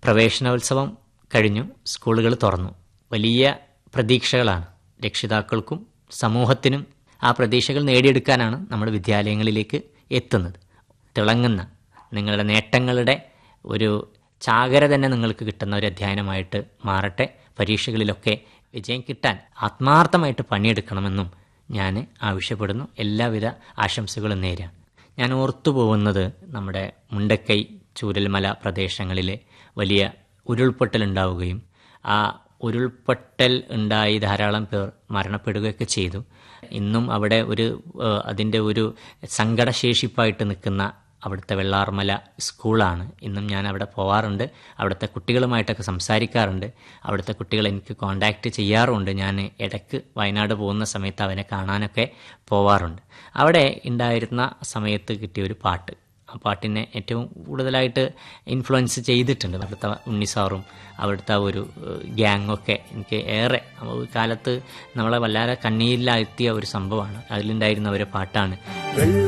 പ്രവേശനോത്സവം കഴിഞ്ഞു സ്കൂളുകൾ തുറന്നു വലിയ പ്രതീക്ഷകളാണ് രക്ഷിതാക്കൾക്കും സമൂഹത്തിനും ആ പ്രതീക്ഷകൾ നേടിയെടുക്കാനാണ് നമ്മൾ വിദ്യാലയങ്ങളിലേക്ക് എത്തുന്നത് തിളങ്ങുന്ന നിങ്ങളുടെ നേട്ടങ്ങളുടെ ഒരു ചാകര തന്നെ നിങ്ങൾക്ക് കിട്ടുന്ന ഒരു അധ്യയനമായിട്ട് മാറട്ടെ പരീക്ഷകളിലൊക്കെ വിജയം കിട്ടാൻ ആത്മാർത്ഥമായിട്ട് പണിയെടുക്കണമെന്നും ഞാൻ ആവശ്യപ്പെടുന്നു എല്ലാവിധ ആശംസകളും നേരാണ് ഞാൻ ഓർത്തു പോകുന്നത് നമ്മുടെ മുണ്ടക്കൈ ചൂരൽമല പ്രദേശങ്ങളിലെ വലിയ ഉരുൾപൊട്ടൽ ഉണ്ടാവുകയും ആ ഉരുൾപൊട്ടൽ ഉണ്ടായി ധാരാളം പേർ മരണപ്പെടുകയൊക്കെ ചെയ്തു ഇന്നും അവിടെ ഒരു ഏഹ്, അതിൻ്റെ ഒരു സങ്കടശേഷിപ്പായിട്ട് നിൽക്കുന്ന അവിടുത്തെ വെള്ളാർമല സ്കൂളാണ് ഇന്നും ഞാൻ അവിടെ പോവാറുണ്ട് അവിടുത്തെ കുട്ടികളുമായിട്ടൊക്കെ സംസാരിക്കാറുണ്ട് അവിടുത്തെ കുട്ടികൾ എനിക്ക് കോണ്ടാക്റ്റ് ചെയ്യാറുമുണ്ട് ഞാൻ ഇടയ്ക്ക് വയനാട് പോകുന്ന സമയത്ത് അവനെ കാണാനൊക്കെ പോവാറുണ്ട് അവിടെ ഉണ്ടായിരുന്ന സമയത്ത് കിട്ടിയ ഒരു പാട്ട് ആ പാട്ടിനെ ഏറ്റവും കൂടുതലായിട്ട് ഇൻഫ്ലുവൻസ് ചെയ്തിട്ടുണ്ട് അവിടുത്തെ ഉണ്ണിസാറും അവിടുത്തെ ഒരു ഗ്യാങ്ങൊക്കെ എനിക്ക് ഏറെ ആ ഒരു കാലത്ത് നമ്മളെ വല്ലാതെ കണ്ണീരിലാഴ്ത്തിയ ഒരു സംഭവമാണ് അതിലുണ്ടായിരുന്ന ഒരു പാട്ടാണ്